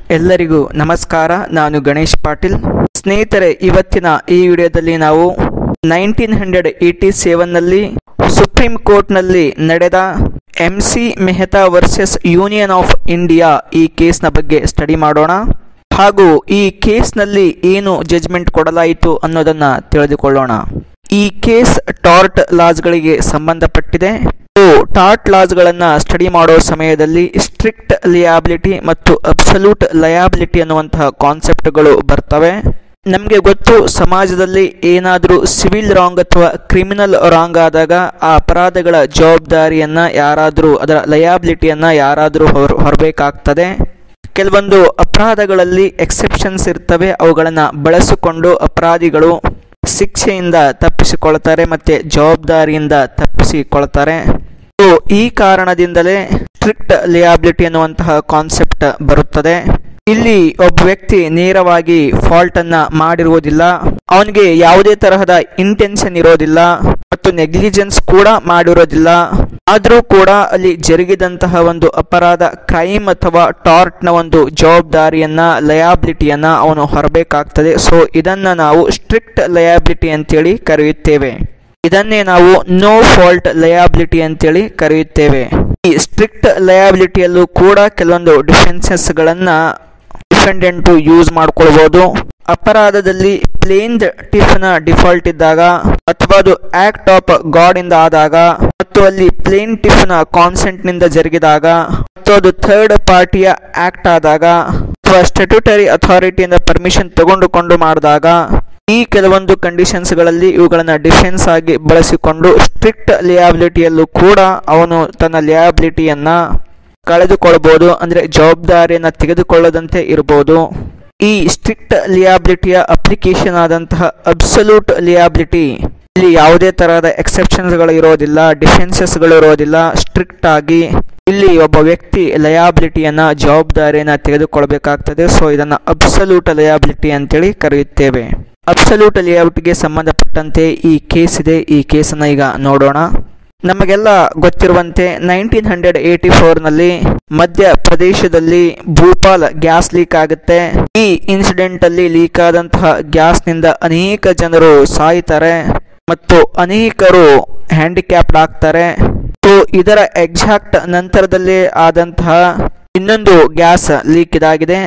ಎಲ್ಲರಿಗೂ ನಮಸ್ಕಾರ ನಾನು ಗಣೇಶ್ ಪಾಟೀಲ್ ಸ್ನೇಹಿತರೆ ಇವತ್ತಿನ ಈ ವಿಡಿಯೋದಲ್ಲಿ ನಾವು ನೈನ್ಟೀನ್ ಹಂಡ್ರೆಡ್ ಏಯ್ಟಿ ಸೆವೆನ್ನಲ್ಲಿ ಸುಪ್ರೀಂ ಕೋರ್ಟ್ನಲ್ಲಿ ನಡೆದ M C Mehta versus union of India ಈ ಕೇಸ್ನ ಬಗ್ಗೆ ಸ್ಟಡಿ ಮಾಡೋಣ ಹಾಗೂ ಈ ಕೇಸ್ನಲ್ಲಿ ಏನು ಜಜ್ಮೆಂಟ್ ಕೊಡಲಾಯಿತು ಅನ್ನೋದನ್ನ ತಿಳಿದುಕೊಳ್ಳೋಣ ಈ ಕೇಸ್ ಟಾರ್ಟ್ ಲಾಸ್ಗಳಿಗೆ ಸಂಬಂಧಪಟ್ಟಿದೆ ಟಾರ್ಟ್ ಲಾಸ್ಗಳನ್ನ ಸ್ಟಡಿ ಮಾಡೋ ಸಮಯದಲ್ಲಿ ಸ್ಟ್ರಿಕ್ಟ್ ಲಿಯಾಬಿಲಿಟಿ ಮತ್ತು ಅಬ್ಸಲ್ಯೂಟ್ ಲಯಾಬಿಲಿಟಿ ಅನ್ನುವಂತಹ ಕಾನ್ಸೆಪ್ಟ್ಗಳು ಬರ್ತವೆ ನಮಗೆ ಗೊತ್ತು ಸಮಾಜದಲ್ಲಿ ಏನಾದರೂ ಸಿವಿಲ್ ರಾಂಗ್ ಅಥವಾ ಕ್ರಿಮಿನಲ್ ರಾಂಗ್ ಆದಾಗ ಆ ಅಪರಾಧಗಳ ಜವಾಬ್ದಾರಿಯನ್ನ ಯಾರಾದರೂ ಅದರ ಲಯಾಬಿಲಿಟಿಯನ್ನ ಯಾರಾದರೂ ಹೊರ ಹೊರಬೇಕಾಗ್ತದೆ ಕೆಲವೊಂದು ಅಪರಾಧಗಳಲ್ಲಿ ಎಕ್ಸೆಪ್ಷನ್ಸ್ ಇರ್ತವೆ ಅವುಗಳನ್ನು ಬಳಸಿಕೊಂಡು ಅಪರಾಧಿಗಳು ಶಿಕ್ಷೆಯಿಂದ ತಪ್ಪಿಸಿಕೊಳ್ತಾರೆ ಮತ್ತೆ ಜವಾಬ್ದಾರಿಯಿಂದ ತಪ್ಪಿಸಿಕೊಳ್ತಾರೆ ಸೊ ಈ ಕಾರಣದಿಂದಲೇ ಸ್ಟ್ರಿಕ್ಟ್ ಲಿಯಾಬಿಲಿಟಿ ಅನ್ನುವಂತಹ ಕಾನ್ಸೆಪ್ಟ್ ಬರುತ್ತದೆ ಇಲ್ಲಿ ಒಬ್ಬ ವ್ಯಕ್ತಿ ನೇರವಾಗಿ ಫಾಲ್ಟ್ ಅನ್ನ ಮಾಡಿರುವುದಿಲ್ಲ ಅವನಿಗೆ ಯಾವುದೇ ತರಹದ ಇಂಟೆನ್ಷನ್ ಇರೋದಿಲ್ಲ ಮತ್ತು ನೆಗ್ಲಿಜೆನ್ಸ್ ಕೂಡ ಮಾಡಿರೋದಿಲ್ಲ ಆದರೂ ಕೂಡ ಅಲ್ಲಿ ಜರುಗಿದಂತಹ ಒಂದು ಅಪರಾಧ ಕ್ರೈಮ್ ಅಥವಾ ಟಾರ್ಟ್ ನ ಒಂದು ಜವಾಬ್ದಾರಿಯನ್ನ ಲಯಾಬಿಲಿಟಿಯನ್ನ ಅವನು ಹೊರಬೇಕಾಗ್ತದೆ ಸೊ ಇದನ್ನ ನಾವು ಸ್ಟ್ರಿಕ್ಟ್ ಲಯಾಬಿಲಿಟಿ ಅಂತೇಳಿ ಕರೆಯುತ್ತೇವೆ ಇದನ್ನೇ ನಾವು ನೋ ಫಾಲ್ಟ್ ಲಯಾಬಿಲಿಟಿ ಅಂತೇಳಿ ಕರೆಯುತ್ತೇವೆ ಈ ಸ್ಟ್ರಿಕ್ಟ್ ಲಯಾಬಿಲಿಟಿಯಲ್ಲೂ ಕೂಡ ಕೆಲವೊಂದು ಡಿಫೆನ್ಸಸ್ಗಳನ್ನ ಡಿಫೆಂಡೆಂಟು ಯೂಸ್ ಮಾಡ್ಕೊಳ್ಬಹುದು ಅಪರಾಧದಲ್ಲಿ ಪ್ಲೇನ್ ಟಿಫ್ನ ಡಿಫಾಲ್ಟ್ ಇದ್ದಾಗ ಅಥವಾ ಅದು ಆಕ್ಟ್ ಆಫ್ ಗಾಡ್ ಇಂದ ಆದಾಗ ಮತ್ತು ಅಲ್ಲಿ ಪ್ಲೇನ್ ಟಿಫ್ನ ಕಾನ್ಸೆಂಟ್ ನಿಂದ ಜರುಗಿದಾಗ ಮತ್ತು ಅದು ಥರ್ಡ್ ಪಾರ್ಟಿಯ ಆಕ್ಟ್ ಆದಾಗ ಅಥವಾ ಸ್ಟ್ಯಾಟ್ಯೂಟರಿ ಅಥಾರಿಟಿಯಿಂದ ಪರ್ಮಿಷನ್ ತಗೊಂಡುಕೊಂಡು ಮಾಡಿದಾಗ ಈ ಕೆಲವೊಂದು ಕಂಡೀಷನ್ಸ್ಗಳಲ್ಲಿ ಇವುಗಳನ್ನ ಡಿಫೆನ್ಸ್ ಆಗಿ ಬಳಸಿಕೊಂಡು ಸ್ಟ್ರಿಕ್ಟ್ ಲಿಯಾಬಿಲಿಟಿಯಲ್ಲೂ ಕೂಡ ಅವನು ತನ್ನ ಲಿಯಾಬಿಲಿಟಿಯನ್ನ ಕಳೆದುಕೊಳ್ಬಹುದು ಅಂದ್ರೆ ಜವಾಬ್ದಾರಿಯನ್ನ ತೆಗೆದುಕೊಳ್ಳದಂತೆ ಇರಬಹುದು ಈ ಸ್ಟ್ರಿಕ್ಟ್ ಲಿಯಾಬಿಲಿಟಿಯ ಅಪ್ಲಿಕೇಶನ್ ಆದಂತಹ ಅಬ್ಸಲ್ಯೂಟ್ ಲಿಯಾಬಿಲಿಟಿ ಇಲ್ಲಿ ಯಾವುದೇ ತರಹದ ಎಕ್ಸೆಪ್ಷನ್ಸ್ಗಳು ಇರೋದಿಲ್ಲ ಡಿಫೆನ್ಸಸ್ಗಳು ಇರೋದಿಲ್ಲ ಸ್ಟ್ರಿಕ್ಟ್ ಆಗಿ ಇಲ್ಲಿ ಒಬ್ಬ ವ್ಯಕ್ತಿ ಲಯಾಬಿಲಿಟಿಯನ್ನ ಜವಾಬ್ದಾರಿಯನ್ನ ತೆಗೆದುಕೊಳ್ಬೇಕಾಗ್ತದೆ ಸೊ ಇದನ್ನ ಅಬ್ಸಲ್ಯೂಟ್ ಲಯಾಬಿಲಿಟಿ ಅಂತೇಳಿ ಕರೆಯುತ್ತೇವೆ ಅಬ್ಸಲ್ಯೂಟ್ ಲಿಯಾಬಿಲಿಟಿಗೆ ಸಂಬಂಧಪಟ್ಟಂತೆ ಈ ಕೇಸ್ ಇದೆ ಈ ಕೇಸನ್ನ ಈಗ ನೋಡೋಣ ನಮಗೆಲ್ಲ ಗೊತ್ತಿರುವಂತೆ ನೈನ್ಟೀನ್ ಹಂಡ್ರೆಡ್ ಏಯ್ಟಿ ಫೋರ್ನಲ್ಲಿ ಮಧ್ಯ ಪ್ರದೇಶದಲ್ಲಿ ಭೂಪಾಲ್ ಗ್ಯಾಸ್ ಲೀಕ್ ಆಗುತ್ತೆ ಈ ಇನ್ಸಿಡೆಂಟ್ ಅಲ್ಲಿ ಲೀಕ್ ಆದಂತಹ ಗ್ಯಾಸ್ನಿಂದ ಅನೇಕ ಜನರು ಸಾಯ್ತಾರೆ ಮತ್ತು ಅನೇಕರು ಹ್ಯಾಂಡಿಕ್ಯಾಪ್ಡ್ ಆಗ್ತಾರೆ ಸೊ ಇದರ ಎಕ್ಸಾಕ್ಟ್ ನಂತರದಲ್ಲಿ ಆದಂತಹ ಇನ್ನೊಂದು ಗ್ಯಾಸ್ ಲೀಕ್ ಇದಾಗಿದೆ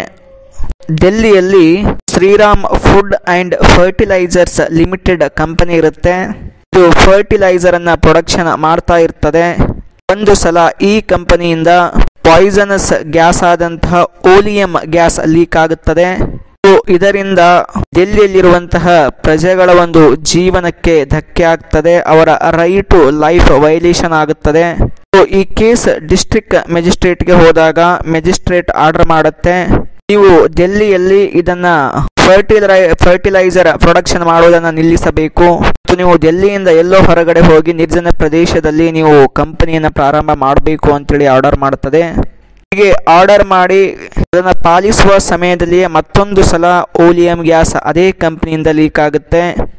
ಡೆಲ್ಲಿಯಲ್ಲಿ Shriram food and fertilisers limited company ಇರುತ್ತೆ ಇದು ಫರ್ಟಿಲೈಸರ್ ಅನ್ನ ಪ್ರೊಡಕ್ಷನ್ ಮಾಡ್ತಾ ಇರ್ತದೆ ಒಂದು ಸಲ ಈ ಕಂಪನಿಯಿಂದ ಪಾಯ್ಸನಸ್ ಗ್ಯಾಸ್ ಆದಂತಹ ಓಲಿಯಂ ಗ್ಯಾಸ್ ಲೀಕ್ ಆಗುತ್ತದೆ ಇದರಿಂದ ಡೆಲ್ಲಿಯಲ್ಲಿರುವಂತಹ ಪ್ರಜೆಗಳ ಒಂದು ಜೀವನಕ್ಕೆ ಧಕ್ಕೆ ಆಗ್ತದೆ ಅವರ ರೈಟ್ ಟು ಲೈಫ್ ವೈಲೇಷನ್ ಆಗುತ್ತದೆ ಈ ಕೇಸ್ ಡಿಸ್ಟ್ರಿಕ್ಟ್ ಮೆಜಿಸ್ಟ್ರೇಟ್ಗೆ ಹೋದಾಗ ಮೆಜಿಸ್ಟ್ರೇಟ್ ಆರ್ಡರ್ ಮಾಡುತ್ತೆ ನೀವು ಡೆಲ್ಲಿಯಲ್ಲಿ ಇದನ್ನ ಫರ್ಟಿಲೈ ಫರ್ಟಿಲೈಸರ್ ಪ್ರೊಡಕ್ಷನ್ ಮಾಡುವುದನ್ನು ನಿಲ್ಲಿಸಬೇಕು ಮತ್ತು ನೀವು ಡೆಲ್ಲಿಯಿಂದ ಎಲ್ಲೋ ಹೊರಗಡೆ ಹೋಗಿ ನಿರ್ಜನ ಪ್ರದೇಶದಲ್ಲಿ ನೀವು ಕಂಪನಿಯನ್ನು ಪ್ರಾರಂಭ ಮಾಡಬೇಕು ಅಂತೇಳಿ ಆರ್ಡರ್ ಮಾಡುತ್ತದೆ ಹೀಗೆ ಆರ್ಡರ್ ಮಾಡಿ ಅದನ್ನು ಪಾಲಿಸುವ ಸಮಯದಲ್ಲಿಯೇ ಮತ್ತೊಂದು ಸಲ ಓಲಿಯಂ ಗ್ಯಾಸ್ ಅದೇ ಕಂಪನಿಯಿಂದ ಲೀಕ್ ಆಗುತ್ತೆ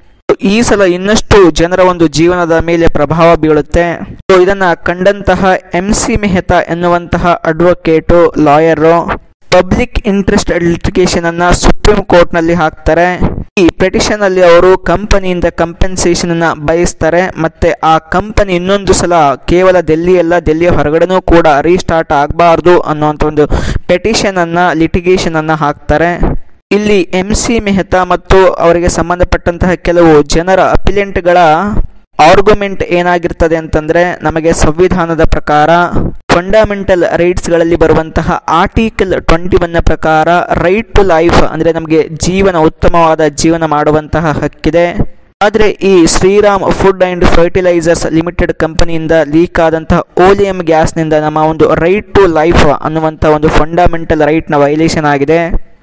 ಈ ಸಲ ಇನ್ನಷ್ಟು ಜನರ ಒಂದು ಜೀವನದ ಮೇಲೆ ಪ್ರಭಾವ ಬೀಳುತ್ತೆ ಸೊ ಇದನ್ನ ಕಂಡಂತಹ ಎಂ ಸಿ ಮೆಹ್ತಾ ಎನ್ನುವಂತಹ advocate lawyer public interest litigation ಅನ್ನ ಸುಪ್ರೀಂ ಕೋರ್ಟ್ ನಲ್ಲಿ ಹಾಕ್ತಾರೆ ಈ ಪೆಟಿಷನ್ ಅಲ್ಲಿ ಅವರು ಕಂಪನಿಯಿಂದ ಕಂಪೆನ್ಸೇಷನ್ ಅನ್ನ ಬಯಸ್ತಾರೆ ಮತ್ತೆ ಆ ಕಂಪನಿ ಇನ್ನೊಂದು ಸಲ ಕೇವಲ ಡೆಲ್ಲಿ ಅಲ್ಲ ಡೆಲ್ಲಿಯ ಹೊರಗಡೆನೂ ಕೂಡ ರೀಸ್ಟಾರ್ಟ್ ಆಗಬಾರ್ದು ಅನ್ನುವಂಥ ಒಂದು ಪೆಟಿಷನ್ ಅನ್ನ ಲಿಟಿಗೇಷನ್ ಅನ್ನ ಹಾಕ್ತಾರೆ ಇಲ್ಲಿ ಎಂ ಸಿ ಮೆಹ್ತಾ ಮತ್ತು ಅವರಿಗೆ ಸಂಬಂಧಪಟ್ಟಂತಹ ಕೆಲವು ಜನರ ಅಪಿಲೆಂಟ್ಗಳ ಆರ್ಗ್ಯುಮೆಂಟ್ ಏನಾಗಿರ್ತದೆ ಅಂತಂದ್ರೆ ನಮಗೆ ಸಂವಿಧಾನದ ಪ್ರಕಾರ ಫಂಡಮೆಂಟಲ್ ರೈಟ್ಸ್ಗಳಲ್ಲಿ ಬರುವಂತಹ ಆರ್ಟಿಕಲ್ ಟ್ವೆಂಟಿ ಒನ್ನ ಪ್ರಕಾರ ರೈಟ್ ಟು ಲೈಫ್ ಅಂದ್ರೆ ನಮಗೆ ಜೀವನ ಉತ್ತಮವಾದ ಜೀವನ ಮಾಡುವಂತಹ ಹಕ್ಕಿದೆ ಆದರೆ ಈ Shriram food and fertilisers limited ಕಂಪನಿಯಿಂದ ಲೀಕ್ ಆದಂತಹ ಓಲಿಯಂ ಗ್ಯಾಸ್ನಿಂದ ನಮ್ಮ ಒಂದು ರೈಟ್ ಟು ಲೈಫ್ ಅನ್ನುವಂಥ ಒಂದು ಫಂಡಮೆಂಟಲ್ ರೈಟ್ನ ವೈಲೇಷನ್ ಆಗಿದೆ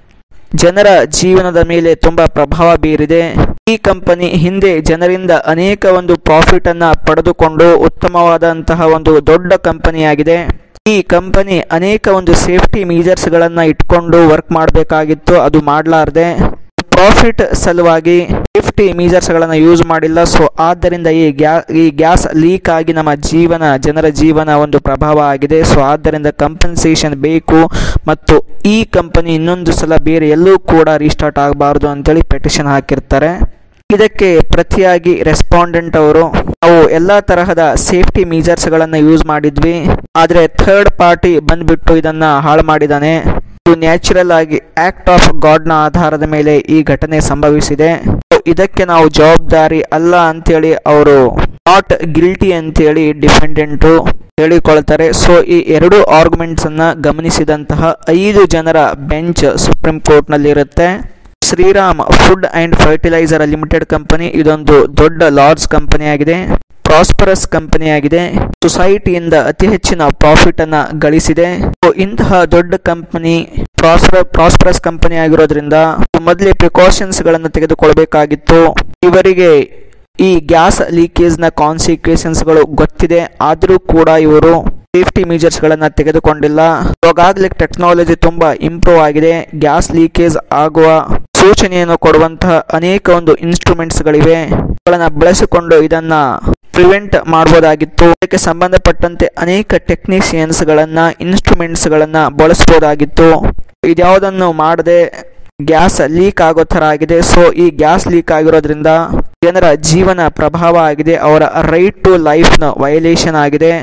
ಜನರ ಜೀವನದ ಮೇಲೆ ತುಂಬಾ ಪ್ರಭಾವ ಬೀರಿದೆ ಈ ಕಂಪನಿ ಹಿಂದೆ ಜನರಿಂದ ಅನೇಕ ಒಂದು ಪ್ರಾಫಿಟ್ ಅನ್ನ ಪಡೆದುಕೊಂಡು ಉತ್ತಮವಾದಂತಹ ಒಂದು ದೊಡ್ಡ ಕಂಪನಿಯಾಗಿದೆ ಈ ಕಂಪನಿ ಅನೇಕ ಒಂದು ಸೇಫ್ಟಿ ಮೀಜರ್ಸ್ ಗಳನ್ನ ಇಟ್ಕೊಂಡು ವರ್ಕ್ ಮಾಡಬೇಕಾಗಿತ್ತು ಅದು ಮಾಡಲಾರ್ದೆ ಪ್ರಾಫಿಟ್ ಸಲುವಾಗಿ ಸೇಫ್ಟಿ ಮೀಜರ್ಸ್ಗಳನ್ನು ಯೂಸ್ ಮಾಡಿಲ್ಲ ಸೊ ಆದ್ದರಿಂದ ಈ ಗ್ಯಾ ಈ ಗ್ಯಾಸ್ ಲೀಕ್ ಆಗಿ ನಮ್ಮ ಜೀವನ ಜನರ ಜೀವನ ಒಂದು ಪ್ರಭಾವ ಆಗಿದೆ ಸೊ ಆದ್ದರಿಂದ ಕಂಪನ್ಸೇಷನ್ ಬೇಕು ಮತ್ತು ಈ ಕಂಪನಿ ಇನ್ನೊಂದು ಸಲ ಬೇರೆ ಎಲ್ಲೂ ಕೂಡ ರೀಸ್ಟಾರ್ಟ್ ಆಗಬಾರ್ದು ಅಂತೇಳಿ ಪೆಟಿಷನ್ ಹಾಕಿರ್ತಾರೆ ಇದಕ್ಕೆ ಪ್ರತಿಯಾಗಿ ರೆಸ್ಪಾಂಡೆಂಟ್ ಅವರು ನಾವು ಎಲ್ಲ ತರಹದ ಸೇಫ್ಟಿ ಮೀಜರ್ಸ್ಗಳನ್ನು ಯೂಸ್ ಮಾಡಿದ್ವಿ ಆದರೆ ಥರ್ಡ್ ಪಾರ್ಟಿ ಬಂದ್ಬಿಟ್ಟು ಇದನ್ನ ಹಾಳು ಮಾಡಿದಾನೆ ಇದು ನ್ಯಾಚುರಲ್ ಆಗಿ ಆಕ್ಟ್ ಆಫ್ ಗಾಡ್ನ ಆಧಾರದ ಮೇಲೆ ಈ ಘಟನೆ ಸಂಭವಿಸಿದೆ ಇದಕ್ಕೆ ನಾವು ಜವಾಬ್ದಾರಿ ಅಲ್ಲ ಅಂತೇಳಿ ಅವರು ನಾಟ್ ಗಿಲ್ಟಿ ಅಂತೇಳಿ ಡಿಫೆಂಡೆಂಟು ಹೇಳಿಕೊಳ್ತಾರೆ ಸೊ ಈ ಎರಡು ಆರ್ಗ್ಯುಮೆಂಟ್ಸ್ ಅನ್ನ ಗಮನಿಸಿದಂತಹ ಐದು ಜನರ ಬೆಂಚ್ ಸುಪ್ರೀಂ ಕೋರ್ಟ್ ನಲ್ಲಿ ಇರುತ್ತೆ Shriram food and fertiliser limited company ಇದೊಂದು ದೊಡ್ಡ ಲಾರ್ಜ್ ಕಂಪನಿ ಆಗಿದೆ ಪ್ರಾಸ್ಪರಸ್ ಕಂಪನಿ ಆಗಿದೆ ಸೊಸೈಟಿಯಿಂದ ಅತಿ ಹೆಚ್ಚಿನ ಪ್ರಾಫಿಟ್ ಅನ್ನ ಗಳಿಸಿದೆ So, ಇಂತಹ ದೊಡ್ಡ ಕಂಪನಿ ಪ್ರಾಸ್ಪರ ಪ್ರಾಸ್ಪರಸ್ ಕಂಪನಿ ಆಗಿರೋದ್ರಿಂದ ಮೊದಲೇ ಪ್ರಿಕಾಷನ್ಸ್ ಗಳನ್ನು ತೆಗೆದುಕೊಳ್ಬೇಕಾಗಿತ್ತು ಇವರಿಗೆ ಈ ಗ್ಯಾಸ್ ಲೀಕೇಜ್ ನ ಕಾನ್ಸಿಕ್ವೆನ್ಸಸ್ ಗಳು ಗೊತ್ತಿದೆ ಆದರೂ ಕೂಡ ಇವರು ಸೇಫ್ಟಿ ಮೆಜರ್ಸ್ ಗಳನ್ನ ತೆಗೆದುಕೊಂಡಿಲ್ಲ ಇವಾಗಲೇ ಟೆಕ್ನಾಲಜಿ ತುಂಬಾ ಇಂಪ್ರೂವ್ ಆಗಿದೆ ಗ್ಯಾಸ್ ಲೀಕೇಜ್ ಆಗುವ ಸೂಚನೆಯನ್ನು ಕೊಡುವಂತಹ ಅನೇಕ ಒಂದು ಇನ್ಸ್ಟ್ರೂಮೆಂಟ್ಸ್ ಗಳಿವೆ ಗಳನ್ನ ಬಳಸಿಕೊಂಡು ಇದನ್ನ ಪ್ರಿವೆಂಟ್ ಮಾಡಬಹುದಾಗಿತ್ತು ಇದಕ್ಕೆ ಸಂಬಂಧಪಟ್ಟಂತೆ ಅನೇಕ ಟೆಕ್ನಿಷಿಯನ್ಸ್ ಗಳನ್ನ ಇನ್ಸ್ಟ್ರೂಮೆಂಟ್ಸ್ ಗಳನ್ನ ಬಳಸಬಹುದಾಗಿತ್ತು ಇದ್ಯಾವುದನ್ನು ಮಾಡದೆ ಗ್ಯಾಸ್ ಲೀಕ್ ಆಗೋ ಥರ ಆಗಿದೆ ಸೊ ಈ ಗ್ಯಾಸ್ ಲೀಕ್ ಆಗಿರೋದ್ರಿಂದ ಜನರ ಜೀವನ ಪ್ರಭಾವ ಆಗಿದೆ ಅವರ ರೈಟ್ ಟು ಲೈಫ್ನ ವೈಲೇಷನ್ ಆಗಿದೆ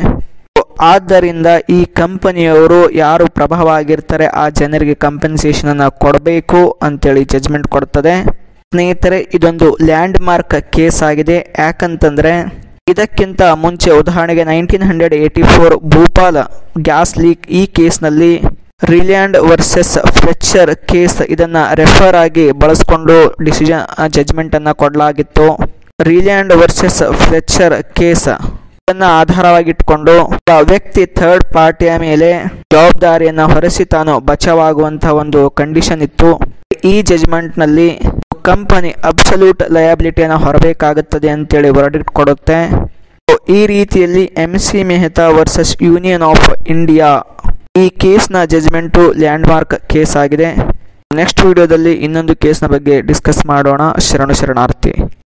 ಆದ್ದರಿಂದ ಈ ಕಂಪನಿಯವರು ಯಾರು ಪ್ರಭಾವ ಆಗಿರ್ತಾರೆ ಆ ಜನರಿಗೆ ಕಂಪನ್ಸೇಷನ್ ಅನ್ನ ಕೊಡಬೇಕು ಅಂತೇಳಿ ಜಜ್ಮೆಂಟ್ ಕೊಡ್ತದೆ ಸ್ನೇಹಿತರೆ ಇದೊಂದು ಲ್ಯಾಂಡ್ ಮಾರ್ಕ್ ಕೇಸ್ ಆಗಿದೆ ಯಾಕಂತಂದ್ರೆ ಇದಕ್ಕಿಂತ ಮುಂಚೆ ಉದಾಹರಣೆಗೆ nineteen hundred eighty four Bhopal gas leak ಈ ಕೇಸ್ನಲ್ಲಿ ರಿಲ್ಯಾಂಡ್ ವರ್ಸಸ್ ಫ್ಲೆಚರ್ ಕೇಸ್ ಇದನ್ನ ರೆಫರ್ ಆಗಿ ಬಳಸ್ಕೊಂಡು ಡಿಸಿಷನ್ ಜಜ್ಮೆಂಟ್ ಅನ್ನ ಕೊಡಲಾಗಿತ್ತು ರಿಲ್ಯಾಂಡ್ ವರ್ಸಸ್ ಫ್ಲೆಚರ್ ಕೇಸ್ ಇದನ್ನ ಆಧಾರವಾಗಿಟ್ಕೊಂಡು ಒಬ್ಬ ವ್ಯಕ್ತಿ ಥರ್ಡ್ ಪಾರ್ಟಿಯ ಮೇಲೆ ಜವಾಬ್ದಾರಿಯನ್ನ ಹೊರಿಸಿ ತಾನು ಬಚಾವಾಗುವಂತಹ ಒಂದು ಕಂಡೀಷನ್ ಇತ್ತು ಈ ಜಜ್ಮೆಂಟ್ ನಲ್ಲಿ ಕಂಪನಿ ಅಬ್ಸಲ್ಯೂಟ್ ಲಯಬಿಲಿಟಿಯನ್ನು ಹೊರಬೇಕಾಗುತ್ತದೆ ಅಂತೇಳಿ ವರ್ಡಿಕ್ಟ್ ಕೊಡುತ್ತೆ ಈ ರೀತಿಯಲ್ಲಿ M C Mehta versus union of India ಈ ಕೇಸ್ನ ಜಜ್ಮೆಂಟು ಲ್ಯಾಂಡ್ ಮಾರ್ಕ್ ಕೇಸ್ ಆಗಿದೆ ನೆಕ್ಸ್ಟ್ ವಿಡಿಯೋದಲ್ಲಿ ಇನ್ನೊಂದು ಕೇಸ್ನ ಬಗ್ಗೆ ಡಿಸ್ಕಸ್ ಮಾಡೋಣ ಶರಣು ಶರಣಾರ್ಥಿ